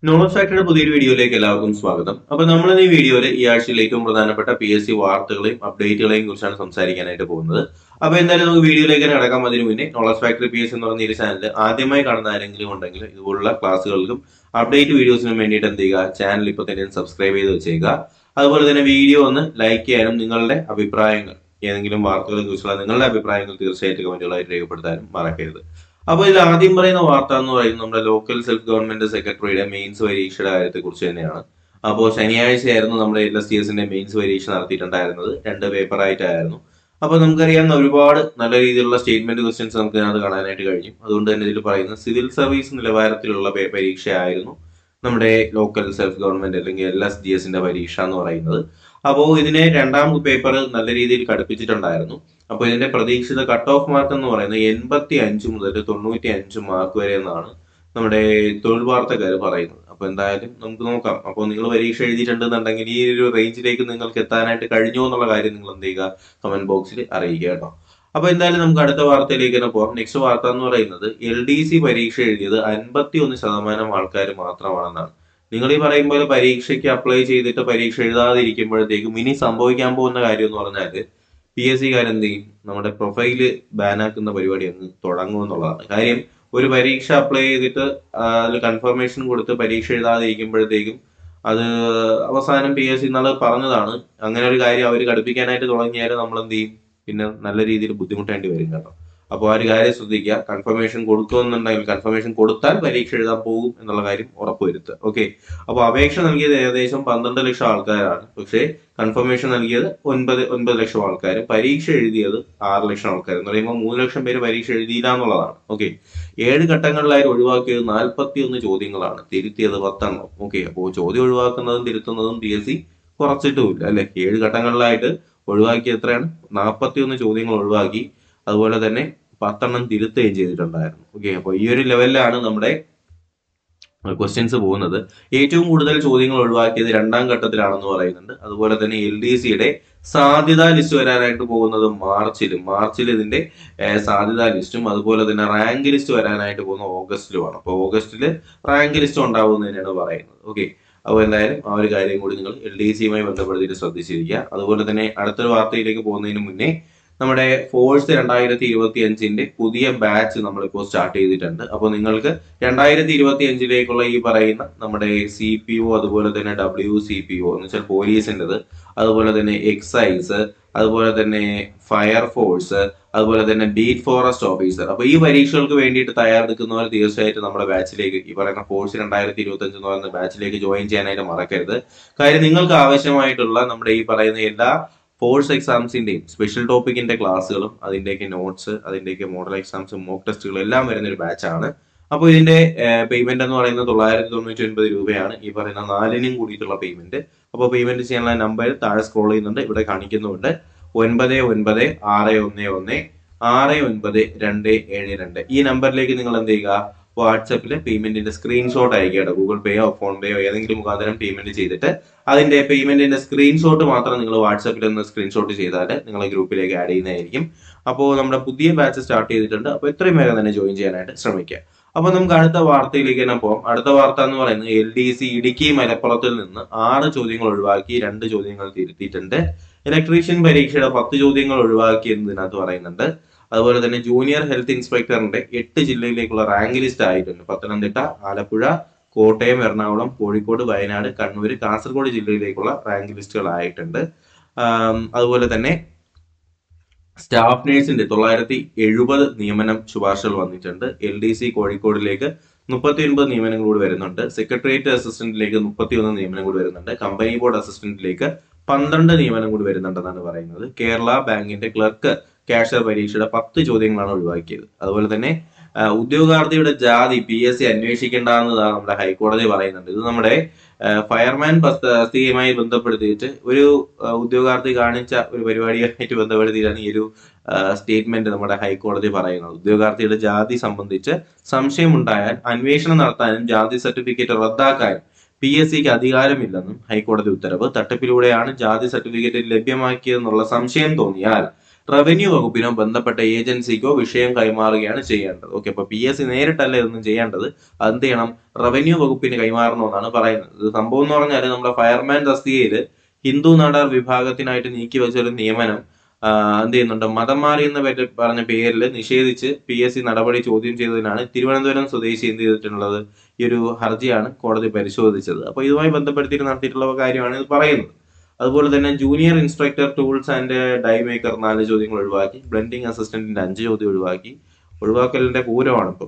knowledge ഫാക്ടറിയുടെ പുതിയൊരു വീഡിയോയിലേക്ക് എല്ലാവർക്കും സ്വാഗതം അപ്പൊ നമ്മൾ ഈ വീഡിയോയിൽ ഈ ആഴ്ചയിൽ ഏറ്റവും പ്രധാനപ്പെട്ട പി എസ് സി വാർത്തകളെയും അപ്ഡേറ്റുകളെയും കുറിച്ചാണ് സംസാരിക്കാനായിട്ട് പോകുന്നത് അപ്പൊ എന്തായാലും നമുക്ക് വീഡിയോയിലേക്ക് തന്നെ കടക്കാം അതിന് മുന്നേ നോളജ് ഫാക്ടറി പി എസ് എന്ന് പറഞ്ഞ ഈ ചാനൽ ആദ്യമായി കാണുന്ന ആരെങ്കിലും ഉണ്ടെങ്കിൽ ഇതുപോലുള്ള ക്ലാസ്സുകൾക്കും അപ്ഡേറ്റ് വീഡിയോസിനും വേണ്ടിയിട്ട് എന്ത് ചെയ്യുക ചാനൽ ഇപ്പോൾ തന്നെ സബ്സ്ക്രൈബ് ചെയ്ത് വെച്ചേക്കുക അതുപോലെ തന്നെ വീഡിയോ ഒന്ന് ലൈക്ക് ചെയ്യാനും നിങ്ങളുടെ അഭിപ്രായങ്ങൾ ഏതെങ്കിലും വാർത്തകളെ കുറിച്ചുള്ള നിങ്ങളുടെ അഭിപ്രായങ്ങൾ തീർച്ചയായിട്ടും കമന്റുകളായിട്ട് രേഖപ്പെടുത്താനും മറക്കരുത് അപ്പോൾ ഇതിൽ ആദ്യം പറയുന്ന വാർത്ത എന്ന് പറയുന്നത് നമ്മുടെ ലോക്കൽ സെൽഫ് ഗവൺമെന്റ് സെക്രട്ടറിയുടെ മെയിൻസ് പരീക്ഷയുടെ കാര്യത്തെ കുറിച്ച് തന്നെയാണ് അപ്പോൾ ശനിയാഴ്ചയായിരുന്നു നമ്മുടെ എൽ എസ് ടി എസിന്റെ മെയിൻസ് പരീക്ഷ നടത്തിയിട്ടുണ്ടായിരുന്നത് രണ്ട് പേപ്പറായിട്ടായിരുന്നു അപ്പോൾ നമുക്കറിയാവുന്ന ഒരുപാട് നല്ല രീതിയിലുള്ള സ്റ്റേറ്റ്മെന്റ് ക്വസ്റ്റ്യൻസ് നമുക്ക് ഇതിനകത്ത് കാണാനായിട്ട് കഴിഞ്ഞു അതുകൊണ്ട് തന്നെ ഇതിൽ പറയുന്നത് സിവിൽ സർവീസ് നിലവാരത്തിലുള്ള പേ- പരീക്ഷയായിരുന്നു നമ്മുടെ ലോക്കൽ സെൽഫ് ഗവൺമെന്റ് അല്ലെങ്കിൽ എൽ എസ് ഡി എസിന്റെ പരീക്ഷ എന്ന് പറയുന്നത് അപ്പോൾ ഇതിനെ രണ്ടാം പേപ്പർ നല്ല രീതിയിൽ കടുപ്പിച്ചിട്ടുണ്ടായിരുന്നു അപ്പോൾ ഇതിന്റെ പ്രതീക്ഷിത കട്ട് ഓഫ് മാർക്ക് എന്ന് പറയുന്നത് എൺപത്തി അഞ്ച് മുതൽ തൊണ്ണൂറ്റി അഞ്ച് മാർക്ക് വരെ എന്നാണ് നമ്മുടെ തൊഴിൽ വാർത്തക്കാർ പറയുന്നത് അപ്പൊ എന്തായാലും നമുക്ക് നോക്കാം അപ്പോൾ നിങ്ങൾ പരീക്ഷ എഴുതിയിട്ടുണ്ടെന്നുണ്ടെങ്കിൽ ഈ ഒരു റേഞ്ചിലേക്ക് നിങ്ങൾക്ക് എത്താനായിട്ട് കഴിഞ്ഞോ എന്നുള്ള കാര്യം നിങ്ങൾ എന്ത് ചെയ്യുക കമന്റ് ബോക്സിൽ അറിയിക്കുക കേട്ടോ അപ്പൊ എന്തായാലും നമുക്ക് അടുത്ത വാർത്തയിലേക്ക് തന്നെ പോകാം നെക്സ്റ്റ് വാർത്ത എന്ന് പറയുന്നത് എൽ ഡി സി പരീക്ഷ എഴുതിയത് അൻപത്തി ഒന്ന് ശതമാനം ആൾക്കാർ മാത്രമാണെന്നാണ് നിങ്ങൾ ഈ പറയും പോലെ പരീക്ഷയ്ക്ക് അപ്ലൈ ചെയ്തിട്ട് പരീക്ഷ എഴുതാതിരിക്കുമ്പോഴത്തേക്കും ഇനി സംഭവിക്കാൻ പോകുന്ന കാര്യം എന്ന് പറഞ്ഞാൽ പി എസ് സിക്കാരെന്ത് ചെയ്യും നമ്മുടെ പ്രൊഫൈല് ബാനാക്കുന്ന പരിപാടി അങ്ങ് തുടങ്ങും എന്നുള്ളതാണ് കാര്യം ഒരു പരീക്ഷ അപ്ലൈ ചെയ്തിട്ട് ആ, അതിൽ കൺഫർമേഷൻ കൊടുത്ത് പരീക്ഷ എഴുതാതിരിക്കുമ്പോഴത്തേക്കും അത് അവസാനം പി എസ് സി ഇന്നാള് പറഞ്ഞതാണ് അങ്ങനെ ഒരു കാര്യം അവർ കടുപ്പിക്കാനായിട്ട് തുടങ്ങിയാൽ നമ്മൾ എന്ത് ചെയ്യും പിന്നെ നല്ല രീതിയിൽ ബുദ്ധിമുട്ടേണ്ടി വരും കേട്ടോ അപ്പോൾ ആ ഒരു കാര്യം ശ്രദ്ധിക്കുക കൺഫർമേഷൻ കൊടുക്കുമെന്നുണ്ടെങ്കിൽ കൺഫർമേഷൻ കൊടുത്താൽ പരീക്ഷ എഴുതാൻ പോകും എന്നുള്ള കാര്യം ഉറപ്പുവരുത്തുക ഓക്കെ അപ്പോൾ അപേക്ഷ നൽകിയത് ഏകദേശം പന്ത്രണ്ട് ലക്ഷം ആൾക്കാരാണ് പക്ഷേ കൺഫർമേഷൻ നൽകിയത് ഒൻപത് ഒൻപത് ലക്ഷം ആൾക്കാർ പരീക്ഷ എഴുതിയത് ആറ് ലക്ഷം ആൾക്കാർ എന്ന് പറയുമ്പോൾ മൂന്ന് ലക്ഷം പേര് പരീക്ഷ എഴുതിയില്ല എന്നുള്ളതാണ് ഓക്കെ ഏഴ് ഘട്ടങ്ങളിലായി ഒഴിവാക്കിയത് നാൽപ്പത്തി ഒന്ന് ചോദ്യങ്ങളാണ് തിരുത്തിയത് പത്തെണ്ണം ഓക്കെ അപ്പോൾ ചോദ്യം ഒഴിവാക്കുന്നതും തിരുത്തുന്നതും പി എസ് സി കുറച്ചിട്ടുമില്ല അല്ലെ ഏഴ് ഘട്ടങ്ങളിലായിട്ട് ഒഴിവാക്കി എത്രയാണ് നാൽപ്പത്തി ഒന്ന് ചോദ്യങ്ങൾ ഒഴിവാക്കി അതുപോലെ തന്നെ പത്തെണ്ണം തിരുത്തുകയും ചെയ്തിട്ടുണ്ടായിരുന്നു ഓക്കെ അപ്പോൾ ഈ ഒരു ലെവലിലാണ് നമ്മുടെ ക്വസ്റ്റ്യൻസ് പോകുന്നത് ഏറ്റവും കൂടുതൽ ചോദ്യങ്ങൾ ഒഴിവാക്കിയത് രണ്ടാം ഘട്ടത്തിലാണെന്ന് പറയുന്നുണ്ട് അതുപോലെ തന്നെ എൽ ഡി സിയുടെ സാധ്യതാ ലിസ്റ്റ് വരാനായിട്ട് പോകുന്നത് മാർച്ചിലും മാർച്ചിൽ ഇതിന്റെ ഏഹ്, സാധ്യതാ ലിസ്റ്റും അതുപോലെ തന്നെ റാങ്ക് ലിസ്റ്റ് വരാനായിട്ട് പോകുന്ന ഓഗസ്റ്റിലുമാണ് അപ്പോൾ ഓഗസ്റ്റിൽ റാങ്ക് ലിസ്റ്റ് ഉണ്ടാവും തന്നെയാണ് പറയുന്നത് ഓക്കെ അപ്പോൾ എന്തായാലും ആ ഒരു കാര്യം കൂടി നിങ്ങൾ എൽ ഡി സിയുമായി ബന്ധപ്പെടുത്തിയിട്ട് ശ്രദ്ധിച്ചിരിക്കുക അതുപോലെ തന്നെ അടുത്തൊരു വാർത്തയിലേക്ക് പോകുന്നതിന് മുന്നേ നമ്മുടെ ഫോഴ്സ് രണ്ടായിരത്തി ഇരുപത്തി അഞ്ചിന്റെ പുതിയ ബാച്ച് നമ്മളിപ്പോൾ സ്റ്റാർട്ട് ചെയ്തിട്ടുണ്ട് അപ്പോൾ നിങ്ങൾക്ക് രണ്ടായിരത്തി ഇരുപത്തി അഞ്ചിലേക്കുള്ള ഈ പറയുന്ന നമ്മുടെ സി പി ഒ അതുപോലെ തന്നെ ഡബ്ല്യു സി പി ഒ എന്ന് വെച്ചാൽ പോലീസിൻ്റെത് അതുപോലെ തന്നെ എക്സൈസ് അതുപോലെ തന്നെ ഫയർ ഫോഴ്സ് അതുപോലെ തന്നെ ബീറ്റ് ഫോറസ്റ്റ് ഓഫീസർ അപ്പൊ ഈ പരീക്ഷകൾക്ക് വേണ്ടിയിട്ട് തയ്യാറെടുക്കുന്നവർ തീർച്ചയായിട്ടും നമ്മുടെ ബാച്ചിലേക്ക് ഈ പറയുന്ന ഫോഴ്സ് രണ്ടായിരത്തി ഇരുപത്തി അഞ്ച് എന്ന് പറയുന്ന ബാച്ചിലേക്ക് ജോയിൻ ചെയ്യാനായിട്ട് മറക്കരുത് കാര്യം നിങ്ങൾക്ക് ആവശ്യമായിട്ടുള്ള നമ്മുടെ ഈ പറയുന്ന എല്ലാ ഫോഴ്സ് എക്സാംസിന്റെയും സ്പെഷ്യൽ ടോപ്പിക്കിന്റെ ക്ലാസ്സുകളും അതിന്റെയൊക്കെ നോട്ട്സ് അതിന്റെയൊക്കെ മോഡൽ എക്സാംസും മോക്ക് ടെസ്റ്റുകളും എല്ലാം വരുന്ന ഒരു ബാച്ചാണ് അപ്പോൾ ഇതിന്റെ പേയ്മെന്റ് എന്ന് പറയുന്നത് തൊള്ളായിരത്തി തൊണ്ണൂറ്റി ഒൻപത് രൂപയാണ് ഈ പറയുന്ന നാലിനും കൂടിയിട്ടുള്ള പേയ്മെന്റ് അപ്പോൾ പേയ്മെന്റ് ചെയ്യാനുള്ള നമ്പർ താഴെ സ്ക്രോൾ ചെയ്യുന്നുണ്ട് ഇവിടെ കാണിക്കുന്നുണ്ട് ഒൻപത് ഒൻപത് ആറ് ഒന്ന് ഒന്ന് ആറ് ഒൻപത് രണ്ട് ഏഴ് രണ്ട് ഈ നമ്പറിലേക്ക് നിങ്ങൾ എന്ത് ചെയ്യുക വാട്സപ്പിൽ പേയ്മെന്റിന്റെ സ്ക്രീൻഷോട്ട് അയക്കുക ഗൂഗിൾ പേയോ ഫോൺ പേയോ ഏതെങ്കിലും മുഖാന്തരം പേയ്മെന്റ് ചെയ്തിട്ട് അതിന്റെ പേയ്മെന്റിന്റെ സ്ക്രീൻഷോട്ട് മാത്രം നിങ്ങൾ വാട്സപ്പിൽ ഒന്ന് സ്ക്രീൻഷോട്ട് ചെയ്താൽ നിങ്ങളെ ഗ്രൂപ്പിലേക്ക് ആഡ് ചെയ്യുന്നതായിരിക്കും അപ്പോൾ നമ്മുടെ പുതിയ ബാച്ച് സ്റ്റാർട്ട് ചെയ്തിട്ടുണ്ട് അപ്പോൾ എത്രയും വേഗം തന്നെ ജോയിൻ ചെയ്യാനായിട്ട് ശ്രമിക്കുക അപ്പൊ നമുക്ക് അടുത്ത വാർത്തയിലേക്ക് തന്നെ പോകാം അടുത്ത വാർത്ത എന്ന് പറയുന്നത് എൽ ഡി സി ഇടുക്കി മലപ്പുറത്തിൽ നിന്ന് ആറ് ചോദ്യങ്ങൾ ഒഴിവാക്കി രണ്ട് ചോദ്യങ്ങൾ തിരുത്തിയിട്ടുണ്ട് ഇലക്ട്രീഷ്യൻ പരീക്ഷയുടെ പത്ത് ചോദ്യങ്ങൾ ഒഴിവാക്കി എന്നതിനകത്ത് പറയുന്നുണ്ട് അതുപോലെ തന്നെ ജൂനിയർ ഹെൽത്ത് ഇൻസ്പെക്ടറിന്റെ എട്ട് ജില്ലയിലേക്കുള്ള റാങ്ക് ലിസ്റ്റ് ആയിട്ടുണ്ട് പത്തനംതിട്ട ആലപ്പുഴ കോട്ടയം എറണാകുളം കോഴിക്കോട് വയനാട് കണ്ണൂർ കാസർഗോഡ് ജില്ലയിലേക്കുള്ള റാങ്ക് ലിസ്റ്റുകൾ ആയിട്ടുണ്ട് ആം, അതുപോലെ തന്നെ സ്റ്റാഫ് നേഴ്സിന്റെ തൊള്ളായിരത്തി എഴുപത് നിയമനം ശുപാർശകൾ വന്നിട്ടുണ്ട് എൽ ഡി സി കോഴിക്കോടിലേക്ക് മുപ്പത്തി ഒൻപത് നിയമനങ്ങൾ കൂടി വരുന്നുണ്ട് സെക്രട്ടേറിയറ്റ് അസിസ്റ്റന്റിലേക്ക് മുപ്പത്തി ഒന്ന് നിയമനം കൂടി വരുന്നുണ്ട് കമ്പനി ബോർഡ് അസിസ്റ്റന്റിലേക്ക് പന്ത്രണ്ട് നിയമനം കൂടി വരുന്നുണ്ടെന്നാണ് പറയുന്നത് കേരള ബാങ്കിന്റെ ക്ലർക്ക് കാഷ്യർ പരീക്ഷയുടെ പത്ത് ചോദ്യങ്ങളാണ് ഒഴിവാക്കിയത് അതുപോലെ തന്നെ ആ, ഉദ്യോഗാർത്ഥിയുടെ ജാതി പി എസ് സി അന്വേഷിക്കേണ്ടെന്നതാണ് നമ്മുടെ ഹൈക്കോടതി പറയുന്നുണ്ട് ഇത് നമ്മുടെ ആ, ഫയർമാൻ തസ്തികയുമായി ബന്ധപ്പെടുത്തിയിട്ട് ഒരു ആ, ഉദ്യോഗാർത്ഥി കാണിച്ച ഒരു പരിപാടിയായിട്ട് ബന്ധപ്പെടുത്തിയിട്ടാണ് ഈ ഒരു സ്റ്റേറ്റ്മെന്റ് നമ്മുടെ ഹൈക്കോടതി പറയുന്നത് ഉദ്യോഗാർത്ഥിയുടെ ജാതി സംബന്ധിച്ച് സംശയമുണ്ടായാൽ അന്വേഷണം നടത്താനും ജാതി സർട്ടിഫിക്കറ്റ് റദ്ദാക്കാനും പി എസ് സിക്ക് അധികാരമില്ലെന്നും ഹൈക്കോടതി ഉത്തരവ് തട്ടിപ്പിലൂടെയാണ് ജാതി സർട്ടിഫിക്കറ്റ് ലഭ്യമാക്കിയതെന്നുള്ള സംശയം തോന്നിയാൽ റവന്യൂ വകുപ്പിനോ ബന്ധപ്പെട്ട ഏജൻസിക്കോ വിഷയം കൈമാറുകയാണ് ചെയ്യേണ്ടത് ഓക്കെ അപ്പൊ പി എസ് സി നേരിട്ടല്ല ഇതൊന്നും ചെയ്യേണ്ടത് അതെന്ത് ചെയ്യണം റവന്യൂ വകുപ്പിന് കൈമാറണമെന്നാണ് പറയുന്നത് ഇത് സംഭവം എന്ന് പറഞ്ഞാൽ നമ്മുടെ ഫയർമാൻ തസ്തികയിൽ ഹിന്ദു നാടാർ വിഭാഗത്തിനായിട്ട് നീക്കി വെച്ച ഒരു നിയമനം ആ, എന്ത് ചെയ്യുന്നുണ്ട് മതം മാറി എന്ന പേര് പറഞ്ഞ പേരിൽ നിഷേധിച്ച് പി എസ് സി നടപടി ചോദ്യം ചെയ്തതിനാണ് തിരുവനന്തപുരം സ്വദേശി എന്ത് ചെയ്തിട്ടുള്ളത് ഈ ഒരു ഹർജിയാണ് കോടതി പരിശോധിച്ചത് അപ്പൊ ഇതുമായി ബന്ധപ്പെടുത്തിയിട്ട് നടത്തിയിട്ടുള്ള കാര്യമാണ് ഇത് പറയുന്നത് അതുപോലെ തന്നെ junior instructor tools and die maker നാല് ചോദ്യങ്ങൾ ഒഴിവാക്കി ബ്ലെൻഡിങ് അസിസ്റ്റന്റിന്റെ അഞ്ച് ചോദ്യം ഒഴിവാക്കി ഒഴിവാക്കലിന്റെ പൂരമാണ് ഇപ്പം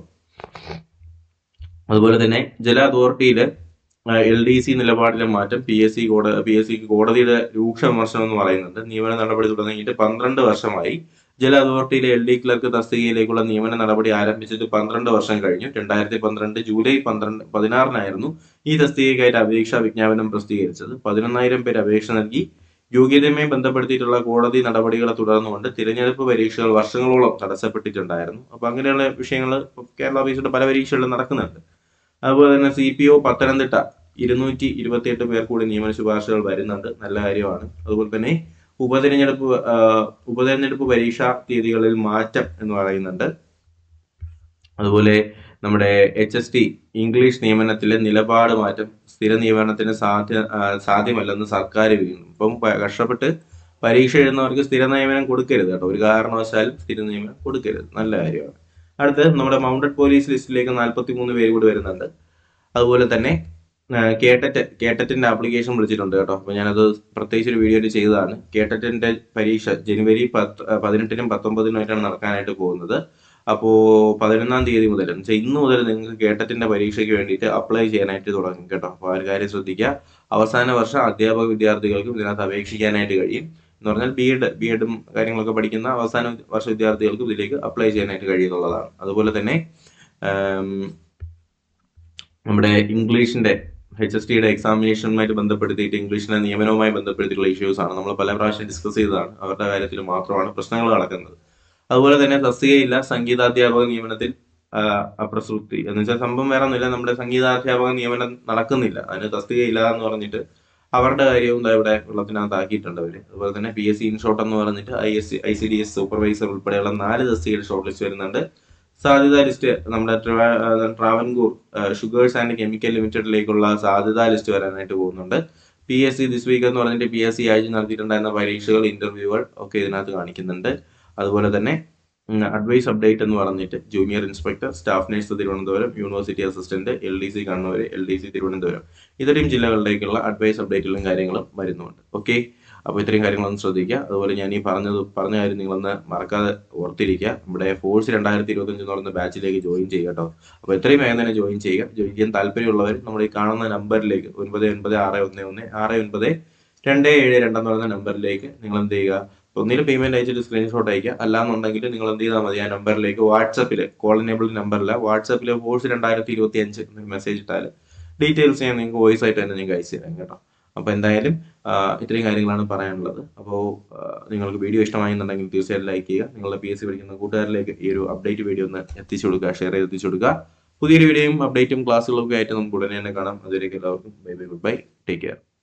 അതുപോലെ തന്നെ ജല അതോറിറ്റിയില് എൽ ഡി സി നിലപാടിലെ മാറ്റം പി എസ് സി കോടതി പി എസ് സിക്ക് കോടതിയുടെ രൂക്ഷ വിമർശനം എന്ന് പറയുന്നുണ്ട് നിയമന നടപടി തുടങ്ങിയിട്ട് പന്ത്രണ്ട് വർഷമായി ജല അതോറിറ്റിയിലെ എൽ ഡി ക്ലർക്ക് തസ്തികയിലേക്കുള്ള നിയമന നടപടി ആരംഭിച്ചിട്ട് പന്ത്രണ്ട് വർഷം കഴിഞ്ഞു രണ്ടായിരത്തി പന്ത്രണ്ട് ജൂലൈ പന്ത്രണ്ട് പതിനാറിനായിരുന്നു ഈ തസ്തികയ്ക്കായിട്ട് അപേക്ഷാ വിജ്ഞാപനം പ്രസിദ്ധീകരിച്ചത് പതിനൊന്നായിരം പേര് അപേക്ഷ നൽകി യോഗ്യതയുമായി ബന്ധപ്പെടുത്തിയിട്ടുള്ള കോടതി നടപടികളെ തുടർന്നുകൊണ്ട് തിരഞ്ഞെടുപ്പ് പരീക്ഷകൾ വർഷങ്ങളോളം തടസ്സപ്പെട്ടിട്ടുണ്ടായിരുന്നു അപ്പൊ അങ്ങനെയുള്ള വിഷയങ്ങൾ കേരള ഓഫീസിന്റെ പല പരീക്ഷകളിലും നടക്കുന്നുണ്ട് അതുപോലെ തന്നെ സി പി ഒ പത്തനംതിട്ട ഇരുന്നൂറ്റി ഇരുപത്തിയെട്ട് പേർ കൂടി നിയമന ശുപാർശകൾ വരുന്നുണ്ട് നല്ല കാര്യമാണ് അതുപോലെ തന്നെ ഉപതെരഞ്ഞെടുപ്പ് ആ, ഉപതെരഞ്ഞെടുപ്പ് പരീക്ഷാ തീയതികളിൽ മാറ്റം എന്ന് പറയുന്നുണ്ട് അതുപോലെ നമ്മുടെ എച്ച് എസ് ടി ഇംഗ്ലീഷ് നിയമനത്തിലെ നിലപാട് മാറ്റം സ്ഥിര നിയമനത്തിന് സാധ്യ ആ, സാധ്യമല്ലെന്ന് സർക്കാർ വീണ്ടും ഇപ്പം പ- കഷ്ടപ്പെട്ട് പരീക്ഷ എഴുതുന്നവർക്ക് സ്ഥിര നിയമനം കൊടുക്കരുത് കേട്ടോ ഒരു കാരണവശാലും സ്ഥിര നിയമനം കൊടുക്കരുത് നല്ല കാര്യമാണ് അടുത്ത് നമ്മുടെ മൗണ്ടഡ് പോലീസ് ലിസ്റ്റിലേക്ക് നാൽപ്പത്തി മൂന്ന് പേര് കൂടി വരുന്നുണ്ട് അതുപോലെ തന്നെ കേട്ടറ്റ് കേട്ടറ്റിന്റെ ആപ്ലിക്കേഷൻ വിളിച്ചിട്ടുണ്ട് കേട്ടോ അപ്പൊ ഞാനത് പ്രത്യേകിച്ച് ഒരു വീഡിയോയിൽ ചെയ്തതാണ് കേട്ടറ്റിന്റെ പരീക്ഷ ജനുവരി പത്ത് പതിനെട്ടിനും പത്തൊമ്പതിനുമായിട്ടാണ് നടക്കാനായിട്ട് പോകുന്നത് അപ്പോ പതിനൊന്നാം തീയതി മുതൽ എന്ന് വെച്ചാൽ ഇന്ന് മുതൽ നിങ്ങൾക്ക് കേട്ടറ്റിന്റെ പരീക്ഷയ്ക്ക് വേണ്ടിയിട്ട് അപ്ലൈ ചെയ്യാനായിട്ട് തുടങ്ങും കേട്ടോ അപ്പോൾ ആ ഒരു കാര്യം ശ്രദ്ധിക്കുക അവസാന വർഷ അധ്യാപക വിദ്യാർത്ഥികൾക്കും ഇതിനകത്ത് അപേക്ഷിക്കാനായിട്ട് കഴിയും എന്ന് പറഞ്ഞാൽ ബി എഡ് ബി എഡും കാര്യങ്ങളൊക്കെ പഠിക്കുന്ന അവസാന വർഷ വിദ്യാർത്ഥികൾക്കും ഇതിലേക്ക് അപ്ലൈ ചെയ്യാനായിട്ട് കഴിയുന്നുള്ളതാണ് അതുപോലെ തന്നെ ആം, നമ്മുടെ ഇംഗ്ലീഷിന്റെ എച്ച് എസ് ടിയുടെ എക്സാമിനേഷനുമായിട്ട് ബന്ധപ്പെടുത്തിയിട്ട് ഇംഗ്ലീഷിന്റെ നിയമനവുമായി ബന്ധപ്പെടുത്തിയിട്ടുള്ള ഇഷ്യൂസ് ആണ് നമ്മൾ പല പ്രാവശ്യം ഡിസ്കസ് ചെയ്തതാണ് അവരുടെ കാര്യത്തിൽ മാത്രമാണ് പ്രശ്നങ്ങൾ നടക്കുന്നത് അതുപോലെ തന്നെ തസ്തികയില്ല സംഗീതാധ്യാപക നിയമനത്തിൽ ആ, അപ്രസക്തി എന്ന് വെച്ചാൽ സംഭവം വേറെ ഒന്നുമില്ല നമ്മുടെ സംഗീതാധ്യാപക നിയമനം നടക്കുന്നില്ല അതിന് തസ്തികയില്ല എന്ന് പറഞ്ഞിട്ട് അവരുടെ കാര്യവും ദാ ഇവിടെ വെള്ളത്തിനകത്താക്കിയിട്ടുണ്ട് അവര് അതുപോലെ തന്നെ പി എസ് സി ഇൻഷോട്ട് എന്ന് പറഞ്ഞിട്ട് I S C I C D S supervisor ഉൾപ്പെടെയുള്ള നാല് തസ്തികയിൽ ഷോർട്ട് ലിസ്റ്റ് വരുന്നുണ്ട് സാധ്യതാ ലിസ്റ്റ് നമ്മുടെ ട്രാ- ആ, ട്രാവൻകൂർ ഷുഗേഴ്സ് ആൻഡ് കെമിക്കൽ ലിമിറ്റഡിലേക്കുള്ള സാധ്യതാ ലിസ്റ്റ് വരാനായിട്ട് പോകുന്നുണ്ട് P S C this week എന്ന് പറഞ്ഞിട്ട് പി എസ് സി ആഴ്ച നടത്തിയിട്ടുണ്ടായിരുന്ന പരീക്ഷകൾ ഇന്റർവ്യൂകൾ ഒക്കെ ഇതിനകത്ത് കാണിക്കുന്നുണ്ട് അതുപോലെ തന്നെ അഡ്വൈസ് അപ്ഡേറ്റ് എന്ന് പറഞ്ഞിട്ട് junior inspector staff nurse Thiruvananthapuram university assistant L D C Kannur L D C Thiruvananthapuram ഇത്രയും ജില്ലകളിലേക്കുള്ള അഡ്വൈസ് അപ്ഡേറ്റുകളും കാര്യങ്ങളും വരുന്നുണ്ട് ഓക്കെ അപ്പോൾ ഇത്രയും കാര്യങ്ങളൊന്ന് ശ്രദ്ധിക്കുക അതുപോലെ ഞാൻ ഈ പറഞ്ഞത് പറഞ്ഞ കാര്യം നിങ്ങളൊന്ന് മറക്കാതെ ഓർത്തിരിക്കുക നമ്മുടെ ഫോഴ്സ് രണ്ടായിരത്തി ഇരുപത്തഞ്ച് എന്ന് പറയുന്ന ബാച്ചിലേക്ക് ജോയിൻ ചെയ്യുക കേട്ടോ അപ്പോൾ എത്രയും വേഗം തന്നെ ജോയിൻ ചെയ്യുക ജോയിൻ ചെയ്യാൻ താല്പര്യമുള്ളവർ നമ്മുടെ ഈ കാണുന്ന നമ്പറിലേക്ക് ഒൻപത് ഒൻപത് ആറ് ഒന്ന് ഒന്ന് ആറ് ഒൻപത് രണ്ട് ഏഴ് രണ്ടെന്ന് പറയുന്ന നമ്പറിലേക്ക് നിങ്ങൾ എന്ത് ചെയ്യുക ഒന്നിലും പേയ്മെന്റ് അയച്ചിട്ട് സ്ക്രീൻഷോട്ട് അയക്കുക അല്ലാന്നുണ്ടെങ്കിൽ നിങ്ങൾ എന്ത് ചെയ്താൽ മതി ആ നമ്പറിലേക്ക് വാട്സപ്പിൽ കോൾ എനേബിൾ നമ്പറില്ല വാട്സപ്പിൽ ഫോഴ്സ് രണ്ടായിരത്തി ഇരുപത്തി അഞ്ച് മെസ്സേജ് ഇട്ടാൽ ഡീറ്റെയിൽസ് ഞാൻ നിങ്ങൾക്ക് വോയിസ് ആയിട്ട് തന്നെ നിങ്ങൾക്ക് അയച്ചു തരാം കേട്ടോ അപ്പോൾ എന്തായാലും ആ, ഇത്രയും കാര്യങ്ങളാണ് പറയാനുള്ളത് അപ്പോൾ നിങ്ങൾക്ക് വീഡിയോ ഇഷ്ടമായെന്നുണ്ടെങ്കിൽ തീർച്ചയായിട്ടും ലൈക്ക് ചെയ്യുക നിങ്ങളുടെ പി എസ് സി പഠിക്കുന്ന കൂട്ടുകാരിലേക്ക് ഈ ഒരു അപ്ഡേറ്റ് വീഡിയോ ഒന്ന് എത്തിച്ചു കൊടുക്കുക ഷെയർ ചെയ്ത് എത്തിച്ചു കൊടുക്കുക പുതിയൊരു വീഡിയോയും അപ്ഡേറ്റും ക്ലാസ്സുകളും ഒക്കെ ആയിട്ട് നമുക്ക് ഉടനെ തന്നെ കാണാം അതുവരേക്കും എല്ലാവർക്കും bye bye good bye take care